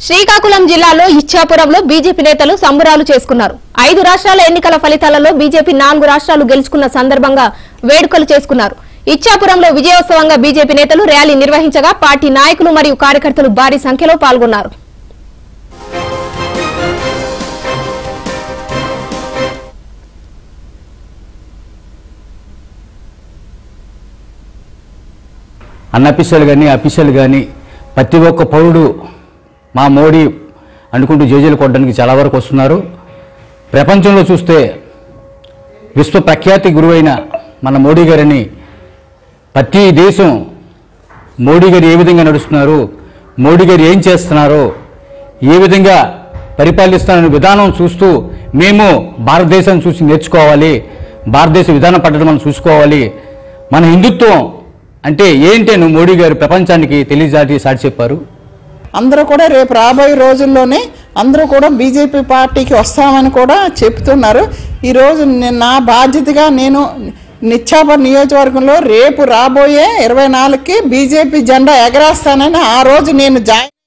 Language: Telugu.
శ్రీకాకుళం జిల్లాలో ఇచ్చాపురంలో బీజేపీ నేతలు సంబురాలు చేసుకున్నారు ఐదు రాష్ట్రాల ఎన్నికల ఫలితాలలో బీజేపీ నాలుగు రాష్ట్రాలు గెలుచుకున్న సందర్భంగా వేడుకలు చేసుకున్నారు ఇచ్చాపురంలో విజయోత్సవంగా బీజేపీ నేతలు ర్యాలీ నిర్వహించగా పార్టీ నాయకులు మరియు కార్యకర్తలు భారీ సంఖ్యలో పాల్గొన్నారు అన్అఫీషియల్ కానీ అఫీషియల్ కానీ ప్రతి ఒక్క పౌరుడు మా మోడీ అనుకుంటూ జేజేలు కొట్టడానికి చాలా వరకు వస్తున్నారు ప్రపంచంలో చూస్తే విశ్వ ప్రఖ్యాతి గురువైన మన మోడీ గారిని ప్రతి దేశం మోడీ గారు ఏ విధంగా నడుస్తున్నారు మోడీ గారు ఏం చేస్తున్నారో ఏ విధంగా పరిపాలిస్తున్న విధానం చూస్తూ మేము భారతదేశం చూసి నేర్చుకోవాలి భారతదేశ విధానం పట్టడం మనం చూసుకోవాలి మన హిందుత్వం అంటే ఏంటి నువ్వు మోడీ గారు ప్రపంచానికి తెలియజాటి సాటి చెప్పారు అందరూ కూడా రేపు రాబోయే రోజుల్లోనే అందరూ కూడా బీజేపీ పార్టీకి వస్తామని కూడా చెప్తున్నారు ఈరోజు నేను నా బాధ్యతగా నేను నిత్యాపర్ నియోజకవర్గంలో రేపు రాబోయే ఇరవై నాలుగుకి బీజేపీ జెండా ఎగరేస్తానని ఆ రోజు నేను జాయిన్